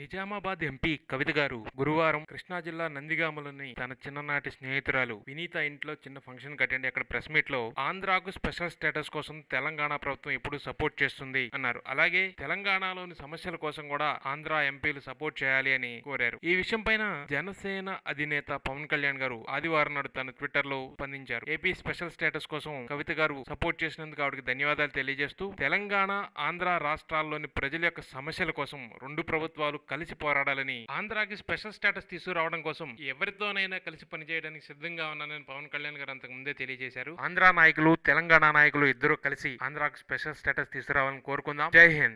Nizamabad MP కవిత గారు గురువారం కృష్ణా జిల్లా నందిగామలోని తన చిన్ననాటి స్నేహితురాలు వినీత ఇంట్లో చిన్న ఫంక్షన్ అటెండ్ అక్కడ ప్రెస్ మీట్ లో ఆంధ్రాకు స్పెషల్ స్టేటస్ కోసం తెలంగాణ ప్రభుత్వం ఎప్పుడు సపోర్ట్ చేస్తుంది అన్నారు అలాగే తెలంగాణలోని సమస్యల కోసం కూడా ఆంధ్ర ఎంపీలు సపోర్ట్ చేయాలి అని కోరారు ఈ విషయం పైన జనసేన అధినేత పవన్ కళ్యాణ్ గారు ఆదివారం నాడు తన ట్విట్టర్ లో స్పందించారు ఏపీ స్పెషల్ స్టేటస్ కోసం కవిత గారు సపోర్ట్ చేసినందుకు ఆవిడకి ధన్యవాదాలు తెలియజేస్తూ తెలంగాణ ఆంధ్ర రాష్ట్రాల్లోని ప్రజల యొక్క సమస్యల కోసం రెండు ప్రభుత్వాలు కలిసి పోరాడాలని ఆంధ్రాకి స్పెషల్ స్టేటస్ తీసుకురావడం కోసం ఎవరితోనైనా కలిసి పనిచేయడానికి సిద్ధంగా ఉన్నానని పవన్ కళ్యాణ్ గారు అంతకు ముందే తెలియజేశారు ఆంధ్ర నాయకులు తెలంగాణ నాయకులు ఇద్దరు కలిసి ఆంధ్రాకు స్పెషల్ స్టేటస్ తీసుకురావాలని కోరుకుందాం జై హింద్